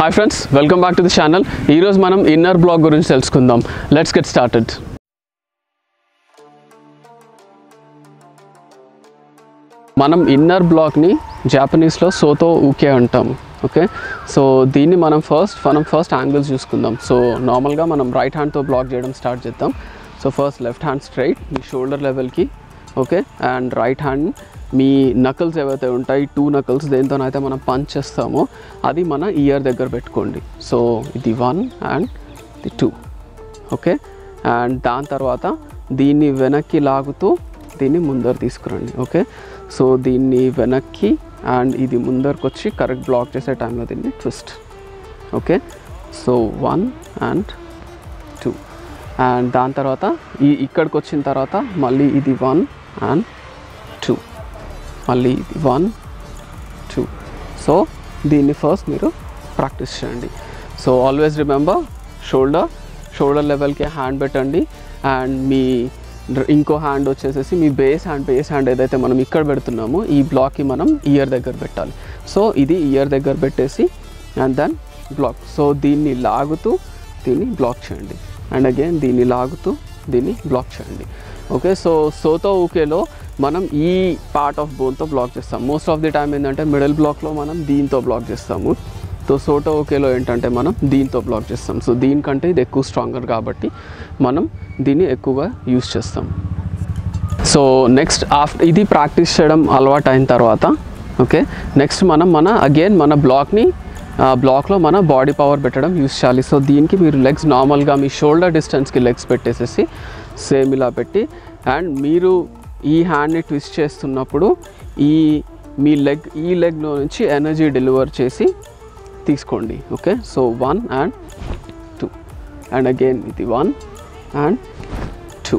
hi friends welcome back to the channel ఈరోజు మనం inner block గురించి తెలుసుకుందాం లెట్స్ గెట్ స్టార్టెడ్ మనం ఇన్నర్ బ్లాక్ని జాపనీస్లో సోతో ఊకే అంటాం ఓకే సో దీన్ని మనం ఫస్ట్ మనం ఫస్ట్ యాంగిల్స్ చూసుకుందాం సో నార్మల్గా మనం రైట్ హ్యాండ్తో బ్లాక్ చేయడం స్టార్ట్ చేద్దాం so first left hand straight మీ షోల్డర్ లెవెల్కి ఓకే అండ్ రైట్ హ్యాండ్ మీ నకల్స్ ఏవైతే ఉంటాయి టూ నకల్స్ దేంతోనైతే మనం పంచ్ చేస్తామో అది మన ఇయర్ దగ్గర పెట్టుకోండి సో ఇది వన్ అండ్ ఇది టూ ఓకే అండ్ దాని తర్వాత దీన్ని వెనక్కి లాగుతూ దీన్ని ముందర తీసుకురండి ఓకే సో దీన్ని వెనక్కి అండ్ ఇది ముందరకు వచ్చి కరెక్ట్ బ్లాక్ చేసే టైంలో దీన్ని twist okay so one and two and దాని తర్వాత ఈ ఇక్కడికి వచ్చిన తర్వాత మళ్ళీ ఇది వన్ అండ్ టూ మళ్ళీ ఇది వన్ టూ సో దీన్ని ఫస్ట్ మీరు ప్రాక్టీస్ చేయండి so always remember shoulder shoulder లెవెల్కి హ్యాండ్ పెట్టండి అండ్ మీ డ్ర- ఇంకో హ్యాండ్ వచ్చేసేసి మీ బేస్ హ్యాండ్ బేస్ హ్యాండ్ ఏదైతే మనం ఇక్కడ పెడుతున్నామో ఈ బ్లాక్కి మనం ఇయర్ దగ్గర పెట్టాలి సో ఇది ఇయర్ దగ్గర పెట్టేసి అండ్ దెన్ బ్లాక్ సో దీన్ని లాగుతూ దీన్ని బ్లాక్ చేయండి అండ్ అగైన్ దీన్ని లాగుతూ దీన్ని బ్లాక్ చేయండి ఓకే సో సోతో ఊకేలో మనం ఈ పార్ట్ ఆఫ్ బోన్తో బ్లాక్ చేస్తాం మోస్ట్ ఆఫ్ ది టైం ఏంటంటే మిడిల్ బ్లాక్లో మనం దీంతో బ్లాక్ చేస్తాము సో సోటో ఓకేలో ఏంటంటే మనం దీంతో బ్లాక్ చేస్తాం సో దీనికంటే ఇది ఎక్కువ స్ట్రాంగర్ కాబట్టి మనం దీన్ని ఎక్కువగా యూస్ చేస్తాం సో నెక్స్ట్ ఆఫ్టర్ ఇది ప్రాక్టీస్ చేయడం అలవాటు అయిన తర్వాత ఓకే నెక్స్ట్ మనం మన అగైన్ మన బ్లాక్ని బ్లాక్లో మన బాడీ పవర్ పెట్టడం యూస్ చేయాలి సో దీనికి మీరు లెగ్స్ నార్మల్గా మీ షోల్డర్ డిస్టెన్స్కి లెగ్స్ పెట్టేసేసి సేమ్ ఇలా పెట్టి అండ్ మీరు ఈ హ్యాండ్ని ట్విస్ట్ చేస్తున్నప్పుడు ఈ మీ లెగ్ ఈ లెగ్లో నుంచి ఎనర్జీ డెలివర్ చేసి తీసుకోండి okay so one and two and again ఇది one and two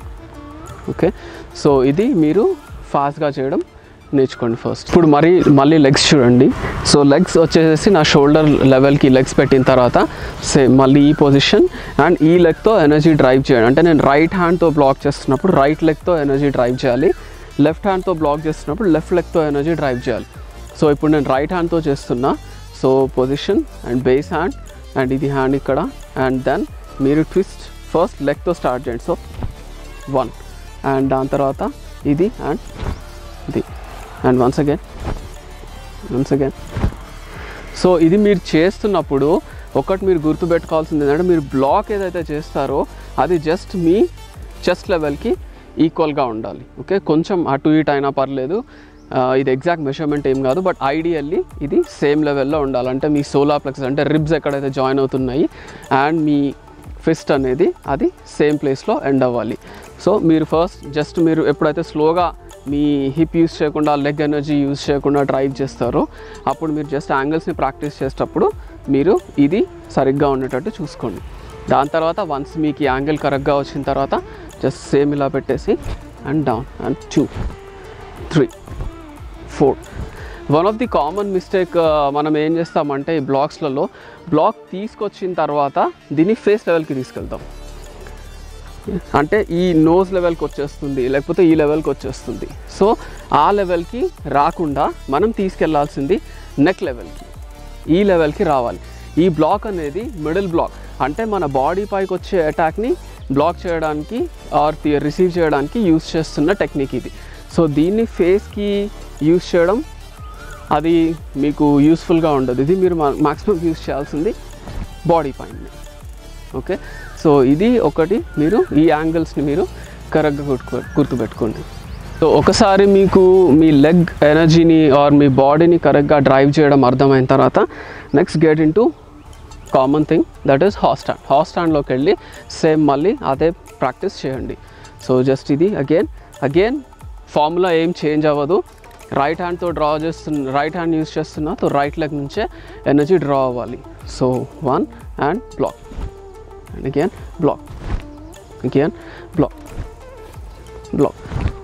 okay so ఇది మీరు ఫాస్ట్గా చేయడం నేర్చుకోండి ఫస్ట్ ఇప్పుడు మరి మళ్ళీ లెగ్స్ చూడండి సో లెగ్స్ వచ్చేసి నా షోల్డర్ లెవెల్కి లెగ్స్ పెట్టిన తర్వాత సేమ్ మళ్ళీ ఈ పొజిషన్ అండ్ ఈ లెగ్తో ఎనర్జీ డ్రైవ్ చేయండి అంటే నేను రైట్ హ్యాండ్తో బ్లాక్ చేస్తున్నప్పుడు రైట్ లెగ్తో ఎనర్జీ డ్రైవ్ చేయాలి లెఫ్ట్ హ్యాండ్తో బ్లాక్ చేస్తున్నప్పుడు లెఫ్ట్ లెగ్తో ఎనర్జీ డ్రైవ్ చేయాలి సో ఇప్పుడు నేను రైట్ హ్యాండ్తో చేస్తున్నా so position and base hand and ఇది హ్యాండ్ ఇక్కడ అండ్ దెన్ మీరు ట్విస్ట్ ఫస్ట్ లెగ్తో స్టార్ట్ చేయండి సో వన్ అండ్ దాని తర్వాత ఇది అండ్ ఇది and once again once again so ఇది మీరు చేస్తున్నప్పుడు ఒకటి మీరు గుర్తుపెట్టుకోవాల్సింది ఏంటంటే మీరు బ్లాక్ ఏదైతే చేస్తారో అది జస్ట్ మీ చెస్ట్ లెవెల్కి ఈక్వల్గా ఉండాలి ఓకే కొంచెం అటు ఇటు అయినా పర్లేదు ఆ, ఇది ఎగ్జాక్ట్ మెజర్మెంట్ ఏం కాదు బట్ ఐడియల్లీ ఇది సేమ్ లెవెల్లో ఉండాలి అంటే మీ సోలార్ ప్లెక్సెస్ అంటే రిబ్స్ ఎక్కడైతే జాయిన్ అవుతున్నాయి అండ్ మీ ఫిస్ట్ అనేది అది సేమ్ ప్లేస్లో ఎండ్ అవ్వాలి సో మీరు ఫస్ట్ జస్ట్ మీరు ఎప్పుడైతే స్లోగా మీ హిప్ యూస్ చేయకుండా లెగ్ ఎనర్జీ యూస్ చేయకుండా డ్రైవ్ చేస్తారో అప్పుడు మీరు జస్ట్ యాంగిల్స్ని ప్రాక్టీస్ చేసేటప్పుడు మీరు ఇది సరిగ్గా ఉండేటట్టు చూసుకోండి దాని తర్వాత వన్స్ మీకు ఈ యాంగిల్ కరెక్ట్గా వచ్చిన తర్వాత జస్ట్ సేమ్ ఇలా పెట్టేసి and down and two three four one of the common mistake మనం ఏం చేస్తామంటే ఈ బ్లాక్స్లలో బ్లాక్ తీసుకొచ్చిన తర్వాత దీన్ని ఫేస్ లెవెల్కి తీసుకెళ్తాం అంటే ఈ నోజ్ లెవెల్కి వచ్చేస్తుంది లేకపోతే ఈ లెవెల్కి వచ్చేస్తుంది సో ఆ లెవెల్కి రాకుండా మనం తీసుకెళ్లాల్సింది నెక్ లెవెల్కి ఈ లెవెల్కి రావాలి ఈ బ్లాక్ అనేది మిడిల్ బ్లాక్ అంటే మన బాడీ పైకి వచ్చే అటాక్ని బ్లాక్ చేయడానికి ఆర్ రిసీవ్ చేయడానికి యూస్ చేస్తున్న టెక్నిక్ ఇది సో దీన్ని ఫేస్కి యూస్ చేయడం అది మీకు యూస్ఫుల్గా ఉండదు ఇది మీరు మాక్సిమం యూస్ చేయాల్సింది బాడీ పైన ఓకే సో ఇది ఒకటి మీరు ఈ యాంగిల్స్ని మీరు కరెక్ట్గా గుర్తు గుర్తుపెట్టుకోండి సో ఒకసారి మీకు మీ లెగ్ ఎనర్జీని ఆర్ మీ బాడీని కరెక్ట్గా డ్రైవ్ చేయడం అర్థమైన తర్వాత next get into common thing that is hot stand hot స్టాండ్లోకి వెళ్ళి సేమ్ మళ్ళీ అదే ప్రాక్టీస్ చేయండి సో జస్ట్ ఇది అగైన్ అగైన్ ఫార్ములా ఏం చేంజ్ అవ్వదు రైట్ హ్యాండ్తో డ్రా చేస్తున్న రైట్ హ్యాండ్ యూస్ చేస్తున్నా సో రైట్ లెగ్ నుంచే ఎనర్జీ డ్రా అవ్వాలి so one and block and again block again block block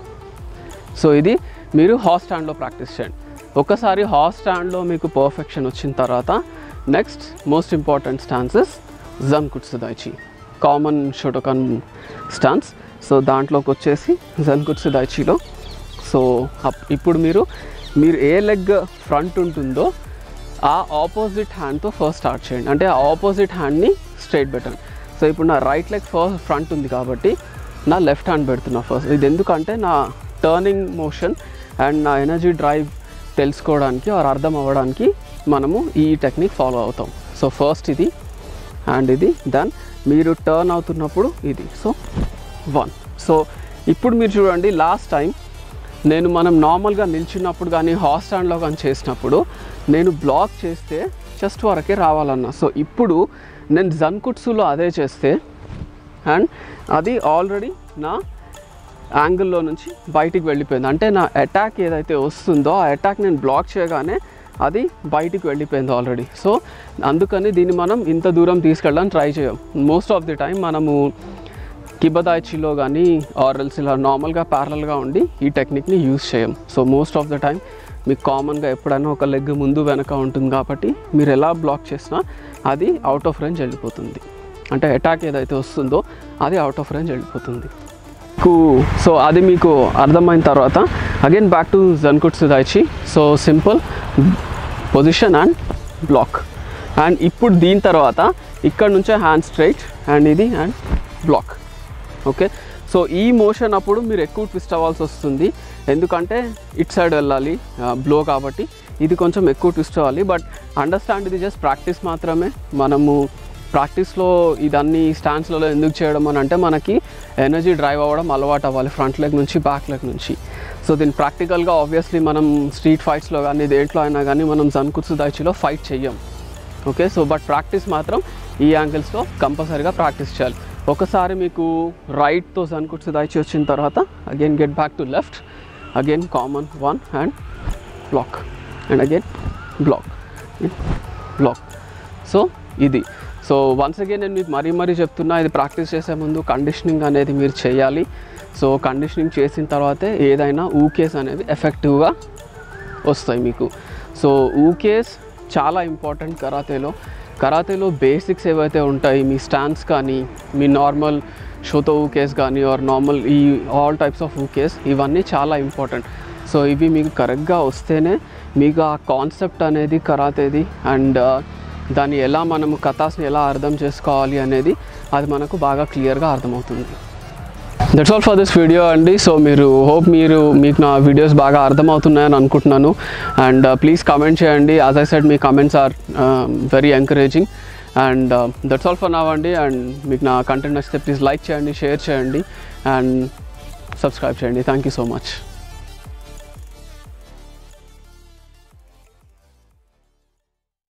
so ఇది మీరు హాట్ స్టాండ్లో ప్రాక్టీస్ చేయండి ఒకసారి హాట్ స్టాండ్లో మీకు పర్ఫెక్షన్ వచ్చిన తర్వాత నెక్స్ట్ మోస్ట్ ఇంపార్టెంట్ స్టాన్సెస్ జన్ కుట్సుదాయిచి కామన్ షోటోకాన్ స్టాన్స్ సో దాంట్లోకి వచ్చేసి జన్ కుట్సుదాయిచిలో సో అప్- ఇప్పుడు మీరు మీరు ఏ లెగ్ ఫ్రంట్ ఉంటుందో ఆ ఆపోజిట్ హ్యాండ్తో ఫస్ట్ స్టార్ట్ చేయండి అంటే ఆ ఆపోజిట్ హ్యాండ్ని స్ట్రైట్ పెట్టండి సో ఇప్పుడు నా రైట్ లెగ్ ఫస్ట్ ఫ్రంట్ ఉంది కాబట్టి నా లెఫ్ట్ హ్యాండ్ పెడుతున్నా ఫస్ట్ ఇది ఎందుకంటే నా టర్నింగ్ మోషన్ అండ్ నా ఎనర్జీ డ్రైవ్ తెలుసుకోవడానికి ఆర్ అర్థం అవ్వడానికి మనము ఈ టెక్నిక్ ఫాలో అవుతాం సో ఫస్ట్ ఇది అండ్ ఇది దెన్ మీరు టర్న్ అవుతున్నప్పుడు ఇది సో వన్ సో ఇప్పుడు మీరు చూడండి లాస్ట్ టైం నేను మనం నార్మల్గా నిల్చున్నప్పుడు కానీ హాట్ స్టాండ్లో కానీ చేసినప్పుడు నేను బ్లాక్ చేస్తే చెస్ట్ వరకే రావాలన్నా సో ఇప్పుడు నేను జన్కుట్సులో అదే చేస్తే అండ్ అది ఆల్రెడీ నా యాంగిల్లో నుంచి బయటికి వెళ్ళిపోయింది అంటే నా అటాక్ ఏదైతే వస్తుందో ఆ అటాక్ నేను బ్లాక్ చేయగానే అది బయటికి వెళ్ళిపోయింది ఆల్రెడీ సో అందుకని దీన్ని మనం ఇంత దూరం తీసుకెళ్ళడానికి ట్రై చేయం మోస్ట్ ఆఫ్ ది టైం మనము కిబదాయిచిలో కానీ ఆర్ఎల్స్ ఇలా నార్మల్గా ప్యారల్గా ఉండి ఈ టెక్నిక్ని యూజ్ చేయం so most of the time మీకు కామన్గా ఎప్పుడైనా ఒక లెగ్ ముందు వెనక ఉంటుంది కాబట్టి మీరు ఎలా బ్లాక్ చేసినా అది అవుట్ ఆఫ్ రేంజ్ వెళ్ళిపోతుంది అంటే అటాక్ ఏదైతే వస్తుందో అది అవుట్ ఆఫ్ రేంజ్ వెళ్ళిపోతుంది మీకు సో అది మీకు అర్థమైన తర్వాత అగైన్ బ్యాక్ టు జన్కుట్సు దాయిచి so simple position and block and ఇప్పుడు దీని తర్వాత ఇక్కడ నుంచే హ్యాండ్ స్ట్రైట్ అండ్ ఇది అండ్ బ్లాక్ ఓకే సో ఈ మోషన్ అప్పుడు మీరు ఎక్కువ ట్విస్ట్ అవ్వాల్సి వస్తుంది ఎందుకంటే ఇట్ సైడ్ వెళ్ళాలి బ్లో కాబట్టి ఇది కొంచెం ఎక్కువ ట్విస్ట్ అవ్వాలి బట్ అండర్స్టాండ్ ఇది జస్ట్ ప్రాక్టీస్ మాత్రమే మనము ప్రాక్టీస్లో ఇదన్నీ స్టాండ్స్లలో ఎందుకు చేయడం అని అంటే మనకి ఎనర్జీ డ్రైవ్ అవ్వడం అలవాటు అవ్వాలి ఫ్రంట్ లెగ్ నుంచి బ్యాక్ లెగ్ నుంచి సో దీన్ని ప్రాక్టికల్గా ఆబ్వియస్లీ మనం స్ట్రీట్ ఫైట్స్లో కానీ దేంట్లో అయినా కానీ మనం జన్కుత్సు దాయిచిలో ఫైట్ చెయ్యం ఓకే సో బట్ ప్రాక్టీస్ మాత్రం ఈ యాంగిల్స్లో కంపల్సరీగా ప్రాక్టీస్ చేయాలి ఒకసారి మీకు రైట్తో జన్కుట్సు దాయిచి వచ్చిన తర్వాత again get back to left again common one and block and again block block so ఇది సో వన్స్ అగైన్ నేను మీకు మరీ మరీ చెప్తున్నా ఇది ప్రాక్టీస్ చేసే ముందు కండిషనింగ్ అనేది మీరు చేయాలి సో కండిషనింగ్ చేసిన తర్వాతే ఏదైనా ఊకేస్ అనేవి ఎఫెక్టివ్గా వస్తాయి మీకు సో ఊకేస్ చాలా ఇంపార్టెంట్ కరాతేలో కరాతేలో బేసిక్స్ ఏవైతే ఉంటాయి మీ స్టాండ్స్ కానీ మీ నార్మల్ షోతో ఊకేస్ కానీ ఆర్ నార్మల్ ఈ ఆల్ టైప్స్ ఆఫ్ ఊకేస్ ఇవన్నీ చాలా ఇంపార్టెంట్ సో ఇవి మీకు కరెక్ట్గా వస్తేనే మీకు ఆ కాన్సెప్ట్ అనేది కరాతేది అండ్ దాన్ని ఎలా మనము కథాస్ని ఎలా అర్థం చేసుకోవాలి అనేది అది మనకు బాగా క్లియర్గా అర్థమవుతుంది that's all for this video అండి సో మీరు హోప్ మీరు మీకు నా వీడియోస్ బాగా అర్థమవుతున్నాయని అనుకుంటున్నాను అండ్ ప్లీజ్ కమెంట్ చేయండి యాజ్ ఐ సెడ్ మీ comments are very encouraging and that's all for now అండి అండ్ మీకు నా కంటెంట్ నచ్చితే ప్లీజ్ లైక్ చేయండి షేర్ చేయండి అండ్ సబ్స్క్రైబ్ చేయండి థ్యాంక్ యూ సో మచ్